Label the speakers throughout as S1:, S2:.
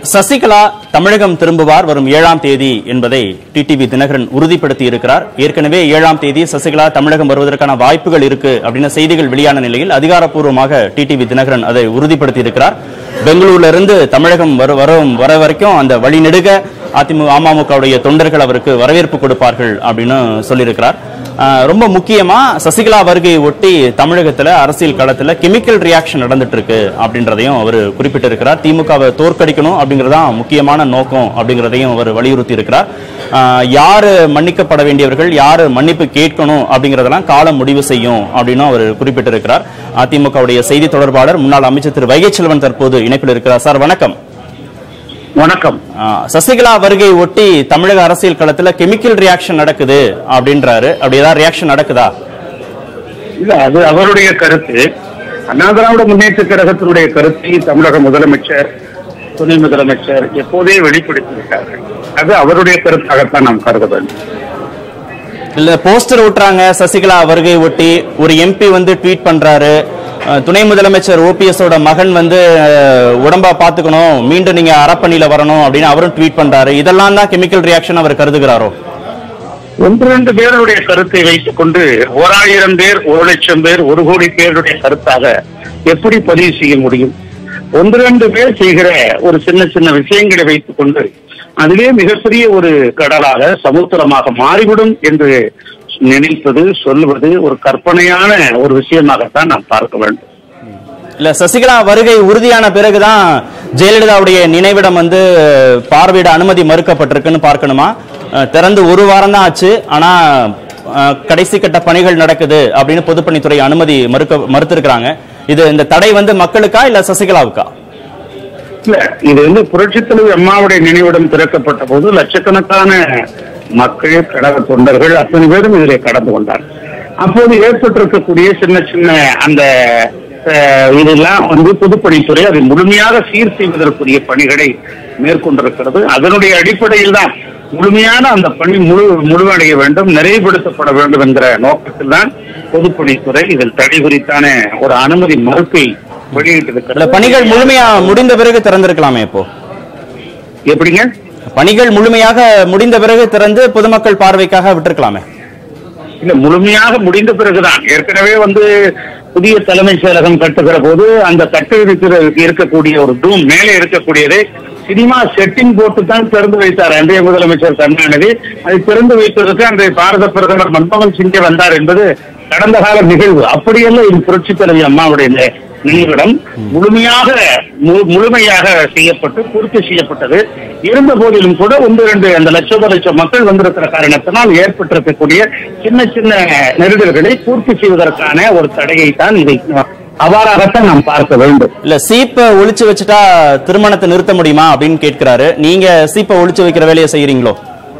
S1: சசிகலா தமிழகம் திரும்புவார் வரும் ஏழாம் தேதி என்பதை டிடிவி தினகரன் உறுதிப்படுத்தி இருக்கிறார் ஏற்கனவே ஏழாம் தேதி சசிகலா தமிழகம் வருவதற்கான வாய்ப்புகள் இருக்கு அப்படின்னு செய்திகள் வெளியான நிலையில் அதிகாரப்பூர்வமாக டிடிவி தினகரன் அதை உறுதிப்படுத்தி இருக்கிறார் பெங்களூர்ல இருந்து தமிழகம் வர வரும் வர வரைக்கும் அந்த வழிநெடுக அதிமுக அமமுகவுடைய தொண்டர்கள் அவருக்கு வரவேற்பு கொடுப்பார்கள் அப்படின்னு சொல்லியிருக்கிறார் ஆஹ் ரொம்ப முக்கியமா சசிகலா வருகையை ஒட்டி தமிழகத்துல அரசியல் களத்துல கெமிக்கல் ரியாக்ஷன் நடந்துட்டு இருக்கு அப்படின்றதையும் அவர் குறிப்பிட்டிருக்கிறார் திமுகவை தோற்கடிக்கணும் அப்படிங்கறதான் முக்கியமான நோக்கம் அப்படிங்கறதையும் அவர் வலியுறுத்தி இருக்கிறார் ஆஹ் யாரு மன்னிக்கப்பட வேண்டியவர்கள் யாரு மன்னிப்பு கேட்கணும் அப்படிங்கறதெல்லாம் காலம் முடிவு செய்யும் அப்படின்னு அவர் குறிப்பிட்டிருக்கிறார் அதிமுகவுடைய செய்தி தொடர்பாளர் முன்னாள் அமைச்சர் திரு வைகை செல்வன் தற்போது இணைப்பில் இருக்கிறார் சார் வணக்கம்
S2: வணக்கம்
S1: ஆஹ் சசிகலா வருகை ஒட்டி தமிழக அரசியல் களத்துல கெமிக்கல் ரியாக்ஷன் நடக்குது அப்படின்றாரு அப்படி ஏதாவது ரியாக்ஷன் நடக்குதா
S2: இல்ல அது அவருடைய கருத்து அண்ணா திராவிட முன்னேற்ற கழகத்தினுடைய கருத்தை தமிழக முதலமைச்சர் துணை முதலமைச்சர் எப்போதே வெளிப்படுத்திவிட்டார்கள் அது அவருடைய கருத்தாகத்தான் நாம் கருத வேண்டும்
S1: இல்ல போஸ்டர் ஒட்டுறாங்க சசிகலா வருகை ஒட்டி ஒரு எம்பி வந்து ட்வீட் பண்றாரு அஹ் துணை முதலமைச்சர் ஓபிஎஸ் ஓட மகன் வந்து அஹ், உடம்பா பாத்துக்கணும் மீண்டும் நீங்க அறப்பணியில வரணும் அப்படின்னு அவரும் ட்வீட் பண்றாரு இதெல்லாம் தான் கெமிக்கல் ரியாக்ஷன் அவர் கருதுகிறாரோ
S2: ஒன்று ரெண்டு பேருடைய கருத்தை வைத்துக் கொண்டு ஓராயிரம் பேர் ஒரு லட்சம் பேர் ஒரு கோடி பேருடைய கருத்தாக எப்படி பதிவு செய்ய முடியும் ஒன்று ரெண்டு பேர் செய்கிற ஒரு சின்ன சின்ன விஷயங்களை வைத்துக் கொண்டு அதுவே மிகப்பெரிய ஒரு கடலாக சமுத்திரமாக மாறிவிடும் என்று நினைப்பது சொல்லுவது ஒரு கற்பனையான ஒரு விஷயமாகத்தான் நாம் பார்க்க வேண்டும்
S1: இல்ல சசிகலா வருகை உறுதியான பிறகுதான் ஜெயலலிதாவுடைய நினைவிடம் வந்து பார்வையிட அனுமதி மறுக்கப்பட்டிருக்குன்னு பார்க்கணுமா அஹ் திறந்து ஒரு வாரம் தான் ஆச்சு ஆனா அஹ், கடைசி கட்ட பணிகள் நடக்குது அப்படின்னு பொதுப்பணித்துறை அனுமதி மறுக்க மறுத்திருக்கிறாங்க இது இந்த தடை வந்து மக்களுக்கா இல்ல சசிகலாவுக்கா
S2: இல்ல இது வந்து புரட்சித் தலைவர் அம்மாவுடைய நினைவிடம் திறக்கப்பட்ட போது லட்சக்கணக்கான மக்கள் கழக தொண்டர்கள் அத்தனை பேரும் இதிலே கடந்து கொண்டார் அப்போது ஏற்பட்டிருக்கக்கூடிய சின்ன சின்ன அந்த அஹ், இதெல்லாம் வந்து பொதுப்பணித்துறை அதை முழுமையாக சீர் செய்வதற்குரிய பணிகளை மேற்கொண்டிருக்கிறது அதனுடைய அடிப்படையில் தான் முழுமையான அந்த பணி முழு முழுவடைய வேண்டும் நிறைவுபடுத்தப்பட வேண்டும் என்கிற நோக்கத்தில் தான் பொதுப்பணித்துறை இதில் தடை குறித்தான ஒரு அனுமதி மறுப்பை
S1: இல்ல
S2: வெளியிட்டிருக்கிறது
S1: பணிகள் முழுமையா முடிந்த பிறகு திறந்திருக்கலாமே இப்போ
S2: எப்படிங்க
S1: பணிகள் முழுமையாக முடிந்த பிறகு திறந்து பொதுமக்கள் பார்வைக்காக விட்டிருக்கலாமே
S2: இல்ல முழுமையாக முடிந்த பிறகுதான் ஏற்கனவே வந்து புதிய தலைமைச் செயலகம் கட்டுகிற போது அந்த கட்டு இருக்கிற இருக்கக்கூடிய ஒரு டூம் மேலே இருக்கக்கூடியதை சினிமா செட்டிங் போட்டு தான் திறந்து வைத்தார் அன்றைய முதலமைச்சர் கருணாநிதி அதை திறந்து வைப்பதற்கு அன்றைய பாரத பிரதமர் மன்மோகன் சிங்கே வந்தார் என்பது கடந்த கால நிகழ்வு அப்படியல்ல இது புரட்சி தலைவி அம்மாவுடைய நி- நினைவிடம் முழுமையாக மு- முழுமையாக செய்யப்பட்டு பூர்த்தி செய்யப்பட்டது இருந்த போதிலும் கூட ஒன்று இரண்டு அந்த லட்சோப லட்சம் மக்கள் வந்திருக்கிற காரணத்தினால் ஏற்பட்டிருக்கக்கூடிய சின்ன சின்ன நெருடல்களை பூர்த்தி செய்வதற்கான ஒரு தடையை தான் இதை அவ்வாறாகத்தான் நாம் பார்க்க வேண்டும்
S1: இல்ல சீப்பை ஒளிச்சு வச்சுட்டா திருமணத்தை நிறுத்த முடியுமா அப்படின்னு கேட்கிறாரு நீங்க சீப்பை ஒளிச்சு வைக்கிற வேலையை செய்யறீங்களோ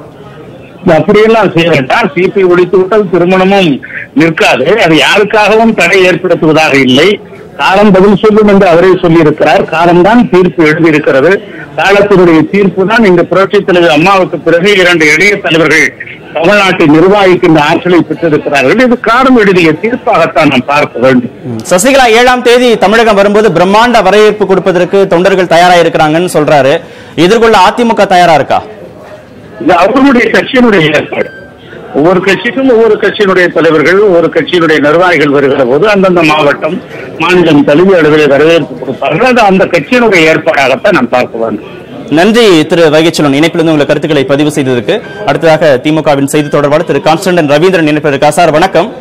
S2: இது அப்படியெல்லாம் செய்ய வேண்டாம் சிபி ஒழித்து விட்டால் திருமணமும் நிற்காது அது யாருக்காகவும் தடை ஏற்படுத்துவதாக இல்லை காலம் பதில் சொல்லும் என்று அவரே சொல்லியிருக்கிறார் காலம்தான் தீர்ப்பு எழுதியிருக்கிறது காலத்தினுடைய தீர்ப்பு தான் இந்த புரட்சித் தலைவர் அம்மாவுக்கு பிறகு இரண்டு இளைய தலைவர்கள் தமிழ்நாட்டை நிர்வாகிக்கின்ற ஆற்றலை பெற்றிருக்கிறார்கள் இது காலம் எழுதிய தீர்ப்பாகத்தான் நாம் பார்க்க வேண்டும்
S1: சசிகலா ஏழாம் தேதி தமிழகம் வரும்போது பிரம்மாண்ட வரவேற்பு கொடுப்பதற்கு தொண்டர்கள் தயாரா இருக்கிறாங்கன்னு சொல்றாரு எதிர்கொள்ள அதிமுக தயாரா இருக்கா
S2: இது அவர்களுடைய கட்சியினுடைய ஏற்பாடு ஒவ்வொரு கட்சிக்கும் ஒவ்வொரு கட்சியினுடைய தலைவர்கள் ஒவ்வொரு கட்சியினுடைய நிர்வாகிகள் வருகிற போது அந்தந்த மாவட்டம் மாநிலம் தழுவி அளவில் வரவேற்பு கொடுப்பார்கள் அது அந்த கட்சியினுடைய ஏற்பாடாகத்தான் நாம் பார்க்க வேண்டும்
S1: நன்றி திரு வைகைச்சலன் இணைப்பிலிருந்து உங்கள் கருத்துக்களை பதிவு செய்ததற்கு அடுத்ததாக திமுகவின் செய்தி தொடர்பாளர் திரு கான்ஸ்டன்டன் ரவீந்திரன் இணைப்பில் இருக்கா சார் வணக்கம்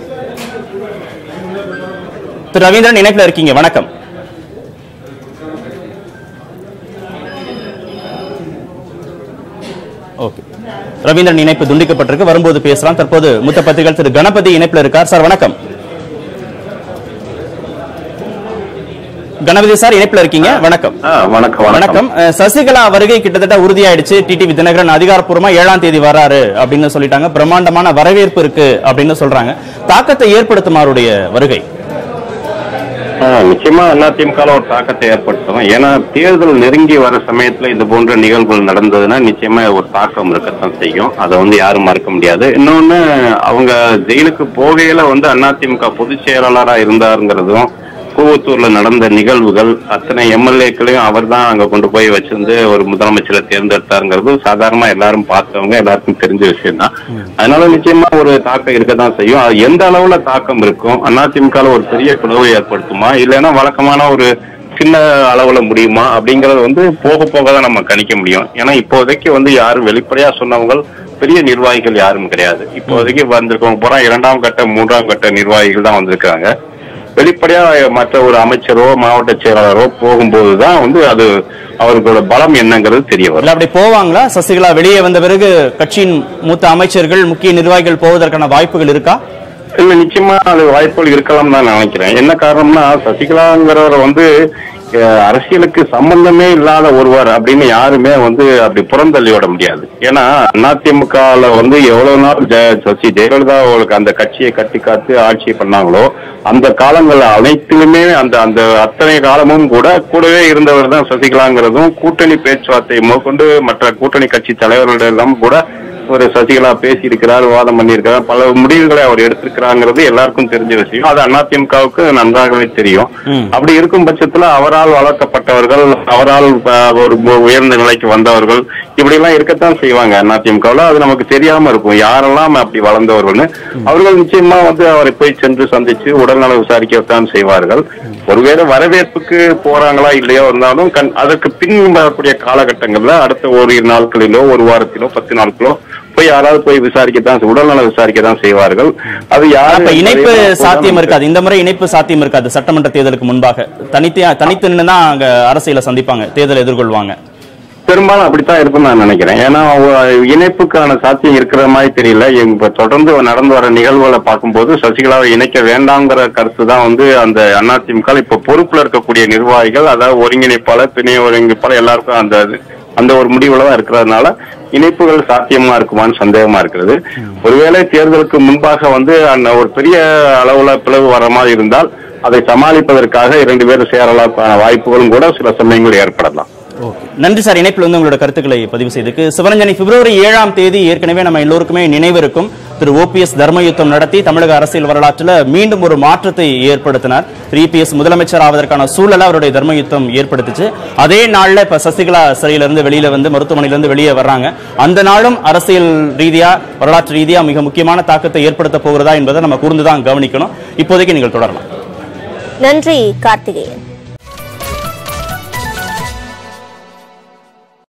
S1: திரு ரவீந்திரன் இணைப்பில் இருக்கீங்க வணக்கம் ஓகே ரவீந்திரன் இணைப்பு துண்டிக்கப்பட்டிருக்கு வரும்போது பேசலாம் தற்போது மூத்த பத்திரிகையாளர் திரு கணபதி இணைப்பில் இருக்கார் சார் வணக்கம் கணபதி சார் இணைப்பில் இருக்கீங்க வணக்கம்
S3: ஆ, வணக்கம்
S1: வணக்கம் அஹ், சசிகலா வருகை கிட்டத்தட்ட உறுதியாயிடுச்சு டிடிவி தினகரன் அதிகாரப்பூர்வமா ஏழாம் தேதி வராரு அப்படின்னு சொல்லிட்டாங்க பிரம்மாண்டமான வரவேற்பு இருக்கு அப்படின்னு சொல்றாங்க தாக்கத்தை ஏற்படுத்தும் அவருடைய வருகை
S3: ஆ, நிச்சயமா அதிமுக ஒரு தாக்கத்தை ஏற்படுத்தும் ஏன்னா தேர்தல் நெருங்கி வர சமயத்துல இது போன்ற நிகழ்வுகள் நடந்ததுன்னா நிச்சயமா ஒரு தாக்கம் இருக்கத்தான் செய்யும் அதை வந்து யாரும் மறக்க முடியாது இன்னொன்னு அவங்க ஜெயிலுக்கு போகையில வந்து அதிமுக பொதுச் செயலாளரா இருந்தாருங்கிறதும் கூவத்தூர்ல நடந்த நிகழ்வுகள் அத்தனை எம்எல்ஏக்களையும் அவர் தான் அங்க கொண்டு போய் வச்சிருந்து ஒரு முதலமைச்சரை தேர்ந்தெடுத்தாருங்கிறது சாதாரணமா எல்லாரும் பார்த்தவங்க எல்லாருக்கும் தெரிஞ்ச விஷயம் தான் அதனால நிச்சயமா ஒரு தாக்கம் இருக்கத்தான் செய்யும் அது எந்த அளவுல தாக்கம் இருக்கும் அதிமுக ஒரு பெரிய பிளவு ஏற்படுத்துமா இல்லைன்னா வழக்கமான ஒரு சின்ன அளவுல முடியுமா அப்படிங்கறது வந்து போக போக தான் நம்ம கணிக்க முடியும் ஏன்னா இப்போதைக்கு வந்து யாரும் வெளிப்படையா சொன்னவங்க பெரிய நிர்வாகிகள் யாரும் கிடையாது இப்போதைக்கு வந்திருக்கவங்க பூரா இரண்டாம் கட்ட மூன்றாம் கட்ட நிர்வாகிகள் தான் வந்திருக்காங்க வெளிப்படையா மற்ற ஒரு அமைச்சரோ மாவட்ட செயலாளரோ போகும்போது தான் வந்து அது அவர்களோட பலம் என்னங்கிறது தெரிய வரும்
S1: இல்ல அப்படி போவாங்களா சசிகலா வெளியே வந்த பிறகு கட்சியின் மூத்த அமைச்சர்கள் முக்கிய நிர்வாகிகள் போவதற்கான வாய்ப்புகள் இருக்கா
S3: இல்ல நிச்சயமா அது வாய்ப்புகள் இருக்கலாம் தான் நினைக்கிறேன் என்ன காரணம்னா சசிகலாங்கிறவர் வந்து அஹ், அரசியலுக்கு சம்பந்தமே இல்லாத ஒருவர் அப்படின்னு யாருமே வந்து அப்படி புறந்தள்ளி விட முடியாது ஏன்னா அதிமுகல வந்து எவ்வளவு நாள் ஜெ- சசி ஜெயலலிதா அவர்களுக்கு அந்த கட்சியை கட்டி காத்து ஆட்சி பண்ணாங்களோ அந்த காலங்கள் அனைத்திலுமே அந்த அந்த அத்தனை காலமும் கூட கூடவே இருந்தவர் தான் சசிகலாங்கிறதும் கூட்டணி பேச்சுவார்த்தை முதற்கொண்டு மற்ற கூட்டணி கட்சி தலைவர்களிடம் கூட ஒரு சசிகலா பேசி இருக்கிறார் விவாதம் பண்ணியிருக்கிறார் பல முடிவுகளை அவர் எடுத்திருக்கிறாங்கிறது எல்லாருக்கும் தெரிஞ்ச விஷயம் அது அதிமுகவுக்கு நன்றாகவே தெரியும்
S1: ம்.
S3: அப்படி இருக்கும் பட்சத்துல அவரால் வளர்க்கப்பட்டவர்கள் அவரால் அஹ், ஒரு மு- உயர்ந்த நிலைக்கு வந்தவர்கள் இப்படி எல்லாம் இருக்கத்தான் செய்வாங்க அதிமுகவில் அது நமக்கு தெரியாம இருக்கும் யாரெல்லாம் அப்படி வளர்ந்தவர்கள்னு அவர்கள் நிச்சயமா வந்து அவரை போய் சென்று சந்திச்சு உடல்நல விசாரிக்கத்தான் செய்வார்கள் ஒருவேளை வரவேற்புக்கு போறாங்களா இல்லையோ இருந்தாலும் கண் அதற்கு பின் வரக்கூடிய காலகட்டங்கள்ல அடுத்த ஓரிரு நாட்களிலோ ஒரு வாரத்திலோ பத்து நாட்களோ போய் யாராவது போய் விசாரிக்கத்தான் உடல்நல விசாரிக்கத்தான் செய்வார்கள் அது யாரு
S1: அப்ப இணைப்பு
S3: என்பதை
S1: சாத்தியம் இருக்காது இந்த முறை இணைப்பு சாத்தியம் இருக்காது சட்டமன்ற தேர்தலுக்கு முன்பாக தனித்து தனித்து நின்று தான் அங்க அரசியல சந்திப்பாங்க தேர்தலை எதிர்கொள்வாங்க
S3: பெரும்பாலும் அப்படித்தான் இருக்கும்னு நான் நினைக்கிறேன் ஏன்னா ஒ- இணைப்புக்கான சாத்தியம் இருக்கிற மாதிரி தெரியல இப்ப தொடர்ந்து நடந்து வர நிகழ்வுகளை பார்க்கும்போது சசிகலாவை இணைக்க வேண்டாங்கிற கருத்து தான் வந்து அந்த அதிமுக இப்ப பொறுப்புல இருக்கக்கூடிய நிர்வாகிகள் அதாவது ஒருங்கிணைப்பாளர் துணை ஒருங்கிணைப்பாளர் எல்லாருக்கும் அந்த அந்த ஒரு முடிவுல தான் இருக்கிறதுனால இணைப்புகள் சாத்தியமா இருக்குமான்னு சந்தேகமா இருக்கிறது ஒருவேளை தேர்தலுக்கு முன்பாக வந்து அந்த ஒரு பெரிய அளவுல பிளவு வர மாதிரி இருந்தால் அதை சமாளிப்பதற்காக இரண்டு பேரும் சேரலாம் வாய்ப்புகளும் கூட சில சமயங்கள் ஏற்படலாம்
S1: நன்றி சார் இணைப்பில் வந்து உங்களோட கருத்துக்களை பதிவு செய்ததுக்கு சிவரஞ்சனி பிப்ரவரி ஏழாம் தேதி ஏற்கனவே நம்ம எல்லோருக்குமே நினைவு இருக்கும் திரு ஓபிஎஸ் தர்மயுத்தம் நடத்தி தமிழக அரசியல் வரலாற்றில் மீண்டும் ஒரு மாற்றத்தை ஏற்படுத்தினார் இபிஎஸ் முதலமைச்சர் ஆவதற்கான சூழலை அவருடைய தர்மயுத்தம் ஏற்படுத்துச்சு அதே நாள்ல இப்ப சசிகலா சிறையிலிருந்து வெளியில வந்து மருத்துவமனையிலிருந்து வெளியே வர்றாங்க அந்த நாளும் அரசியல் ரீதியா வரலாற்று ரீதியா மிக முக்கியமான தாக்கத்தை ஏற்படுத்த போகிறதா என்பதை நம்ம கூர்ந்துதான் கவனிக்கணும் இப்போதைக்கு நீங்கள் தொடரலாம்
S4: நன்றி கார்த்திகேயன்